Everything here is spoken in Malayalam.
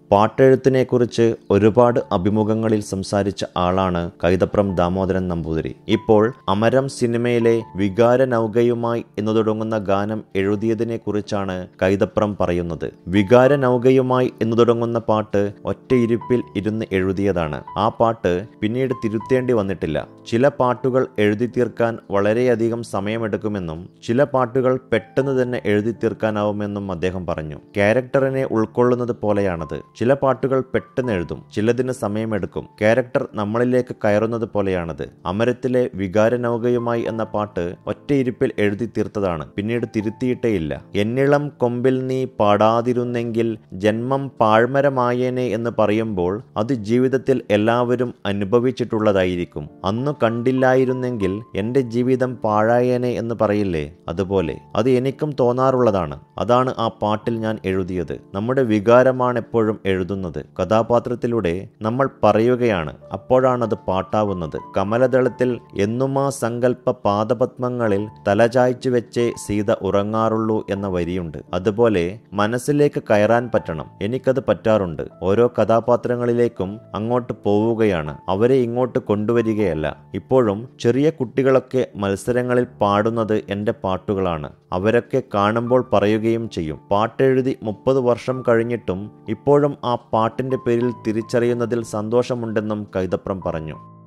പാട്ടെഴുത്തിനെക്കുറിച്ച് ഒരുപാട് അഭിമുഖങ്ങളിൽ സംസാരിച്ച ആളാണ് കൈതപ്രം ദാമോദരൻ നമ്പൂതിരി ഇപ്പോൾ അമരം സിനിമയിലെ വികാര നൗകയുമായി എന്ന് തുടങ്ങുന്ന ഗാനം എഴുതിയതിനെ കുറിച്ചാണ് കൈതപ്രം പറയുന്നത് വികാര നൗകയുമായി എന്ന് തുടങ്ങുന്ന പാട്ട് ഒറ്റയിരിപ്പിൽ ഇരുന്ന് എഴുതിയതാണ് ആ പാട്ട് പിന്നീട് തിരുത്തേണ്ടി വന്നിട്ടില്ല ചില പാട്ടുകൾ എഴുതി തീർക്കാൻ വളരെയധികം സമയമെടുക്കുമെന്നും ചില പാട്ടുകൾ പെട്ടെന്ന് തന്നെ എഴുതി തീർക്കാനാവുമെന്നും അദ്ദേഹം പറഞ്ഞു ക്യാരക്ടറിനെ ഉൾക്കൊള്ളുന്നത് പോലെയാണത് ചില പാട്ടുകൾ പെട്ടെന്ന് എഴുതും ചിലതിന് സമയമെടുക്കും ക്യാരക്ടർ നമ്മളിലേക്ക് കയറുന്നത് പോലെയാണത് അമരത്തിലെ വികാര നൗകയുമായി എന്ന പാട്ട് ഒറ്റയിരിപ്പിൽ എഴുതി തീർത്തതാണ് പിന്നീട് തിരുത്തിയിട്ടേയില്ല എന്നിളം കൊമ്പിൽ നീ പാടാതിരുന്നെങ്കിൽ ജന്മം പാഴ്മരമായേനെ എന്ന് പറയുമ്പോൾ അത് ജീവിതത്തിൽ എല്ലാവരും അനുഭവിച്ചിട്ടുള്ളതായിരിക്കും അന്നു കണ്ടില്ലായിരുന്നെങ്കിൽ എൻ്റെ ജീവിതം പാഴായേനെ എന്ന് പറയില്ലേ അതുപോലെ അത് എനിക്കും തോന്നാറുള്ളതാണ് അതാണ് ആ പാട്ടിൽ ഞാൻ എഴുതിയത് നമ്മുടെ വികാരമാണ് എപ്പോഴും എഴുതുന്നത് കഥാപാത്രത്തിലൂടെ നമ്മൾ പറയുകയാണ് അപ്പോഴാണത് പാട്ടാവുന്നത് കമലദളത്തിൽ എന്നുമാ സങ്കല്പ പാദപത്മങ്ങളിൽ തലചായ്ച്ചു വെച്ചേ സീത ഉറങ്ങാറുള്ളൂ എന്ന വരിയുണ്ട് അതുപോലെ മനസ്സിലേക്ക് കയറാൻ പറ്റണം എനിക്കത് പറ്റാറുണ്ട് ഓരോ കഥാപാത്രങ്ങളിലേക്കും അങ്ങോട്ട് പോവുകയാണ് അവരെ ഇങ്ങോട്ട് കൊണ്ടുവരികയല്ല ഇപ്പോഴും ചെറിയ കുട്ടികളൊക്കെ മത്സരങ്ങളിൽ പാടുന്നത് എൻ്റെ പാട്ടുകളാണ് അവരൊക്കെ കാണുമ്പോൾ പറയുകയും ചെയ്യും പാട്ടെഴുതി മുപ്പത് വർഷം കഴിഞ്ഞിട്ടും ഇപ്പോഴും ആ പാട്ടിൻ്റെ പേരിൽ തിരിച്ചറിയുന്നതിൽ സന്തോഷമുണ്ടെന്നും കൈതപ്രം പറഞ്ഞു